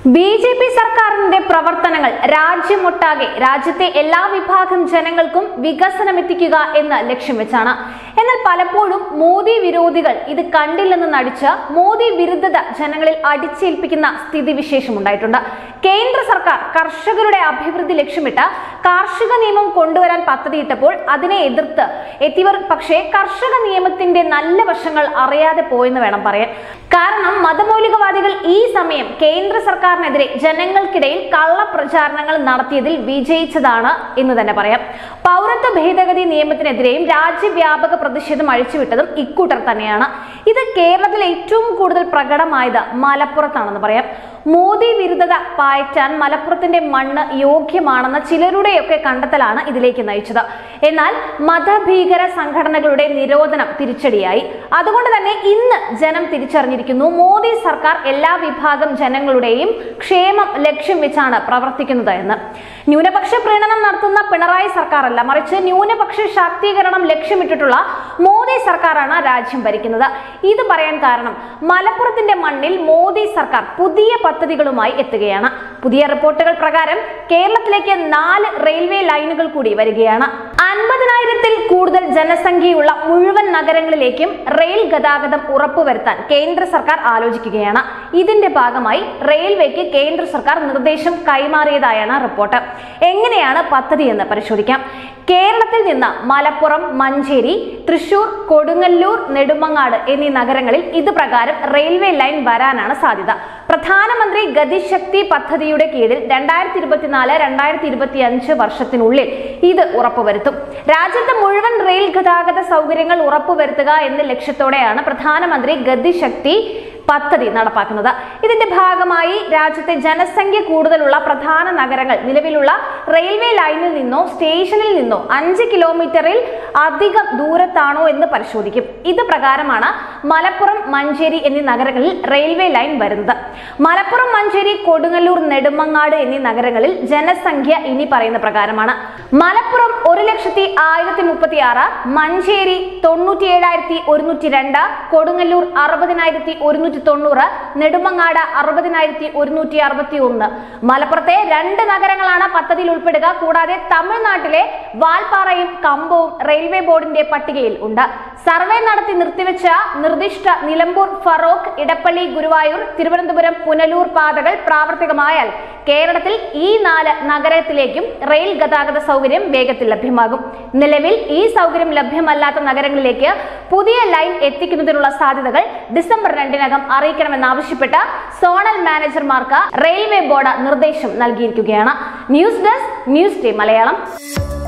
B J P സർക്കാരിന്റെ പ്രവർത്തനങ്ങൾ രാജ്യമൊട്ടാകെ രാജ്യത്തെ എല്ലാ വിഭാഗം ജനങ്ങൾക്കും വികസനമെത്തിക്കുക എന്ന ലക്ഷ്യം വെച്ചാണ് എന്നാൽ പലപ്പോഴും മോദി വിരോധികൾ ഇത് കണ്ടില്ലെന്ന് നടിച്ച് മോദി വിരുദ്ധത ജനങ്ങളിൽ അടിച്ചേൽപ്പിക്കുന്ന സ്ഥിതിവിശേഷം ഉണ്ടായിട്ടുണ്ട് കേന്ദ്ര സർക്കാർ കർഷകരുടെ അഭിവൃദ്ധി ലക്ഷ്യമിട്ട് കാർഷിക നിയമം കൊണ്ടുവരാൻ പദ്ധതിയിട്ടപ്പോൾ അതിനെ എതിർത്ത് എത്തിയവർ പക്ഷേ കർഷക നിയമത്തിന്റെ നല്ല വശങ്ങൾ അറിയാതെ പോയെന്ന് വേണം പറയാൻ കാരണം മതമൗലികവാദികൾ ഈ സമയം കേന്ദ്ര സർക്കാരിനെതിരെ ജനങ്ങൾക്കിടയിൽ കള്ളപ്രചാരണങ്ങൾ നടത്തിയതിൽ വിജയിച്ചതാണ് എന്ന് തന്നെ പറയാം പൗരത്വ ഭേദഗതി നിയമത്തിനെതിരെയും രാജ്യവ്യാപക പ്രതിഷേധം അഴിച്ചുവിട്ടതും ഇക്കൂട്ടർ തന്നെയാണ് ഇത് കേരളത്തിൽ ഏറ്റവും കൂടുതൽ പ്രകടമായത് മലപ്പുറത്താണെന്ന് പറയാം മോദി വിരുദ്ധത പായറ്റാൻ മലപ്പുറത്തിന്റെ മണ്ണ് യോഗ്യമാണെന്ന ചിലരുടെയൊക്കെ കണ്ടെത്തലാണ് ഇതിലേക്ക് നയിച്ചത് എന്നാൽ മതഭീകര സംഘടനകളുടെ നിരോധനം തിരിച്ചടിയായി അതുകൊണ്ട് തന്നെ ഇന്ന് ജനം തിരിച്ചറിഞ്ഞിരിക്കുന്നു മോദി സർക്കാർ എല്ലാ വിഭാഗം ജനങ്ങളുടെയും ക്ഷേമം ലക്ഷ്യം വെച്ചാണ് പ്രവർത്തിക്കുന്നത് എന്ന് ന്യൂനപക്ഷ പ്രീണനം നടത്തുന്ന പിണറായി സർക്കാരല്ല മറിച്ച് ന്യൂനപക്ഷ ശാക്തീകരണം ലക്ഷ്യമിട്ടിട്ടുള്ള മോദി സർക്കാരാണ് രാജ്യം ഭരിക്കുന്നത് ഇത് പറയാൻ കാരണം മലപ്പുറത്തിന്റെ മണ്ണിൽ മോദി സർക്കാർ പുതിയ പദ്ധതികളുമായി എത്തുകയാണ് പുതിയ റിപ്പോർട്ടുകൾ പ്രകാരം കേരളത്തിലേക്ക് നാല് റെയിൽവേ ലൈനുകൾ കൂടി വരികയാണ് അൻപതിനായിരത്തിൽ കൂടുതൽ ജനസംഖ്യയുള്ള മുഴുവൻ നഗരങ്ങളിലേക്കും റെയിൽ ഗതാഗതം ഉറപ്പുവരുത്താൻ കേന്ദ്ര സർക്കാർ ആലോചിക്കുകയാണ് ഇതിന്റെ ഭാഗമായി റെയിൽവേക്ക് കേന്ദ്ര സർക്കാർ നിർദ്ദേശം കൈമാറിയതായാണ് റിപ്പോർട്ട് എങ്ങനെയാണ് പദ്ധതി എന്ന് പരിശോധിക്കാം കേരളത്തിൽ നിന്ന് മലപ്പുറം മഞ്ചേരി തൃശൂർ കൊടുങ്ങല്ലൂർ നെടുമങ്ങാട് എന്നീ നഗരങ്ങളിൽ ഇത് പ്രകാരം റെയിൽവേ ലൈൻ വരാനാണ് സാധ്യത പ്രധാനമന്ത്രി ഗതിശക്തി പദ്ധതിയുടെ കീഴിൽ രണ്ടായിരത്തി ഇരുപത്തിനാല് രണ്ടായിരത്തി ഇരുപത്തി അഞ്ച് വർഷത്തിനുള്ളിൽ ഇത് ഉറപ്പുവരുത്തും രാജ്യത്തെ മുഴുവൻ റെയിൽ ഗതാഗത സൗകര്യങ്ങൾ ഉറപ്പുവരുത്തുക എന്ന ലക്ഷ്യത്തോടെയാണ് പ്രധാനമന്ത്രി ഗതിശക്തി പദ്ധതി നടപ്പാക്കുന്നത് ഇതിന്റെ ഭാഗമായി രാജ്യത്തെ ജനസംഖ്യ കൂടുതലുള്ള പ്രധാന നഗരങ്ങൾ നിലവിലുള്ള റെയിൽവേ ലൈനിൽ നിന്നോ സ്റ്റേഷനിൽ നിന്നോ അഞ്ച് കിലോമീറ്ററിൽ അധികം ദൂരത്താണോ എന്ന് പരിശോധിക്കും ഇത് പ്രകാരമാണ് മലപ്പുറം മഞ്ചേരി എന്നീ നഗരങ്ങളിൽ റെയിൽവേ ലൈൻ വരുന്നത് മലപ്പുറം മഞ്ചേരി കൊടുങ്ങല്ലൂർ നെടുമങ്ങാട് എന്നീ നഗരങ്ങളിൽ ജനസംഖ്യ ഇനി പറയുന്ന പ്രകാരമാണ് മലപ്പുറം ഒരു ലക്ഷത്തി ആയിരത്തി മുപ്പത്തി ആറ് മഞ്ചേരി തൊണ്ണൂറ്റി ഏഴായിരത്തി ഒരുന്നൂറ്റി രണ്ട് കൊടുങ്ങല്ലൂർ അറുപതിനായിരത്തി ഒരുന്നൂറ്റി തൊണ്ണൂറ് നെടുമങ്ങാട് അറുപതിനായിരത്തി ഒരുന്നൂറ്റി അറുപത്തി ഒന്ന് മലപ്പുറത്തെ രണ്ട് നഗരങ്ങളാണ് പദ്ധതിയിൽ ഉൾപ്പെടുക കൂടാതെ തമിഴ്നാട്ടിലെ വാൽപ്പാറയും കമ്പവും റെയിൽവേ ബോർഡിന്റെ പട്ടികയിൽ ഉണ്ട് സർവേ നടത്തി നിർത്തിവെച്ച നിർദ്ദിഷ്ട നിലമ്പൂർ ഫറോക്ക് ഇടപ്പള്ളി ഗുരുവായൂർ തിരുവനന്തപുരം പുനലൂർ പാതകൾ പ്രാവർത്തികമായാൽ കേരളത്തിൽ ഈ നാല് നഗരത്തിലേക്കും റെയിൽ ഗതാഗത സൗകര്യം വേഗത്തിൽ ലഭ്യമാകും നിലവിൽ ഈ സൗകര്യം ലഭ്യമല്ലാത്ത നഗരങ്ങളിലേക്ക് പുതിയ ലൈൻ എത്തിക്കുന്നതിനുള്ള സാധ്യതകൾ ഡിസംബർ രണ്ടിനകം അറിയിക്കണമെന്നാവശ്യപ്പെട്ട് സോണൽ മാനേജർമാർക്ക് റെയിൽവേ ബോർഡ് നിർദ്ദേശം നൽകിയിരിക്കുകയാണ് news desk news day Malayalam